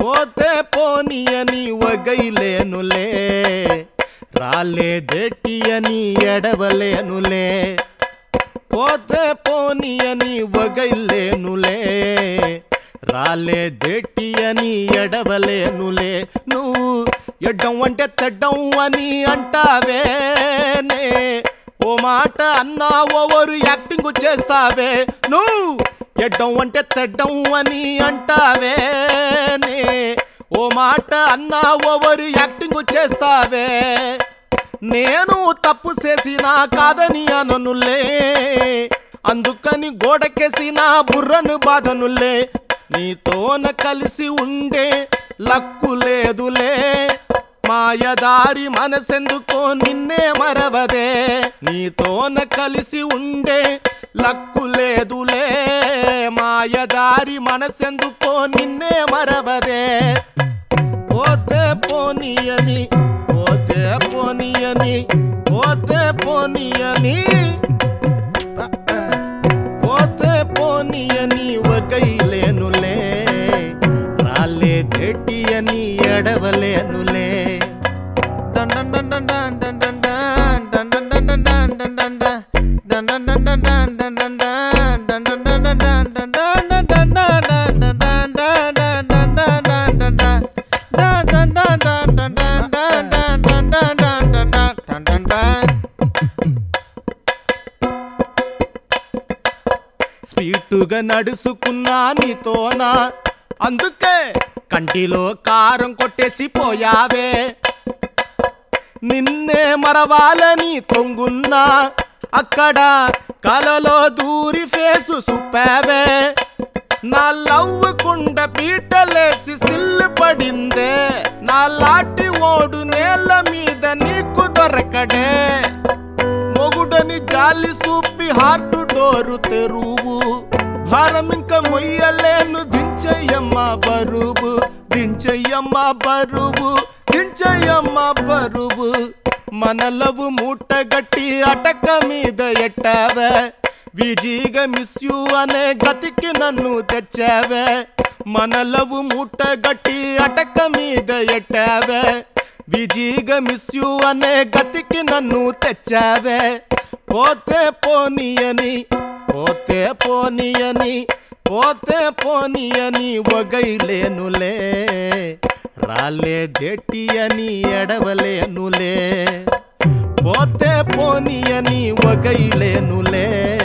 పోతే పోని అని వగైలేనులే రాలేదేటి అని ఎడవలేనులే పోతే పోని అని వగైలేనులే రాలేదేటి అని ఎడవలేనులే నువ్వు ఎడ్డం అంటే తెడ్డం అని అంటావేనే ఓ మాట అన్నా ఓవరు యాక్టింగ్ చేస్తావే నువ్వు ఎడ్డం అంటే తెడ్డం అని అంటావేనే ఓ మాట అన్నా ఓవరు యాక్టింగ్ చేస్తావే నేను తప్పు చేసినా కాదని అననులే అందుకని గోడకేసిన బుర్రను బాధనులే నీతోన కలిసి ఉండే లక్కు లేదులే మాయదారి మనసెందుకో నిన్నే మరవదే నీతోన కలిసి ఉండే లక్కు లేదులే మాయదారి మనసెందుకో నిన్నే మరవదే పోతే పోనీయని పోతే పోనీయని పోతే పోనీయని పోతే పోనీయని వగైలేనులే రాలేదేటి అని ఎడవలేనులే స్పీటుగా నడుచుకున్నా నీతోనా అందుకే కంటిలో కారం కొట్టేసి పోయావే నిన్నే మరవాలని తొంగున్నా అక్కడ కలలో దూరి ఫేసు సుప్పావే నా లవ్ కుండ పీటలేసి సిల్లు పడిందే నా లాటి ఓడు నేల మీద నీకు దొరకడే మొగుడని జాలి చూపి హార్ట్ డోరు తెరువు భారం ఇంకా మొయ్యలేను దించయ్యమ్మ బరువు దించయ్యమ్మ బరువు దించయ్యమ్మ బరువు మనలవు మూట గట్టి అటక మీద ఎట్టావే విజీగా మిస్ యూ అనే గతికి నన్ను తెచ్చావే మనలవు మూట గట్టి అటక మీద ఎట్టావే విజీగా మిస్ యూ అనే గతికి నన్ను తెచ్చావే పోతే పోనీయని పోతే పోనీయని పోతే పోనీయని వగైలేనులే రాలేదేటి అని ఎడవలేనులే పోతే పోనీయని వగైలేనులే